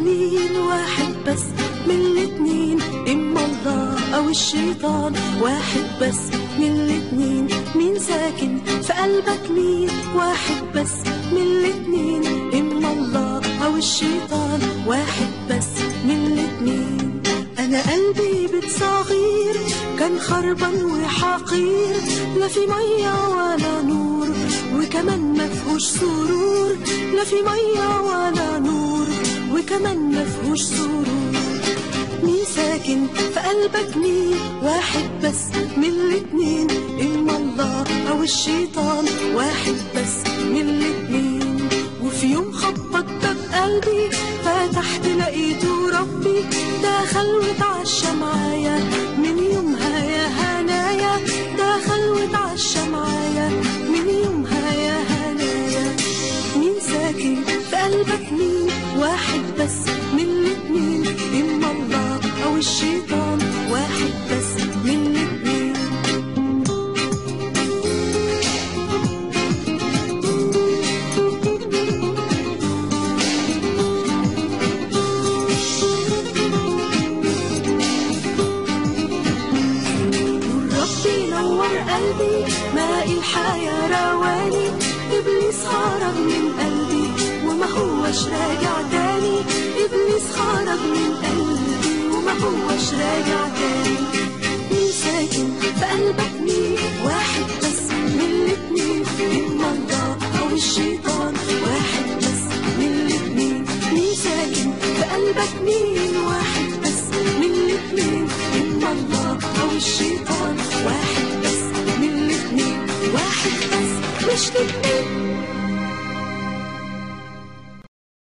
مين واحد بس من الاتنين إما الله أو الشيطان واحد بس من الاتنين مين ساكن في قلبك مين واحد بس من الاتنين إما الله أو الشيطان واحد بس من الاتنين أنا قلبي بيت صغير كان خربان وحقير لا في مية ولا نور وكمان مفهوش سرور لا في مية ولا نور وكمان مفهوش سرور مين ساكن في قلبك مين واحد بس من الاتنين إما الله أو الشيطان واحد بس من الاتنين وفي يوم خبط باب قلبي فتحت لقيته ربي دخل واتعشى معايا من يومها يا هنايا دخل واتعشى معايا من يومها يا هنايا مين ساكن في قلبك مين واحد بس من الاتنين إما الله أو الشيطان واحد بس من الاتنين ربي نور قلبي ماء الحياة رواني إبليس خرج من قلبي وما هوش راجع تاني إبليس خرج من قلبي وما هوش راجع تاني مين ساكن في قلبك مين واحد بس من الاتنين إما الله أو الشيطان واحد بس من الاتنين مين ساكن في قلبك مين واحد بس من الاتنين إما الله أو الشيطان واحد بس من الاتنين واحد بس مش الاتنين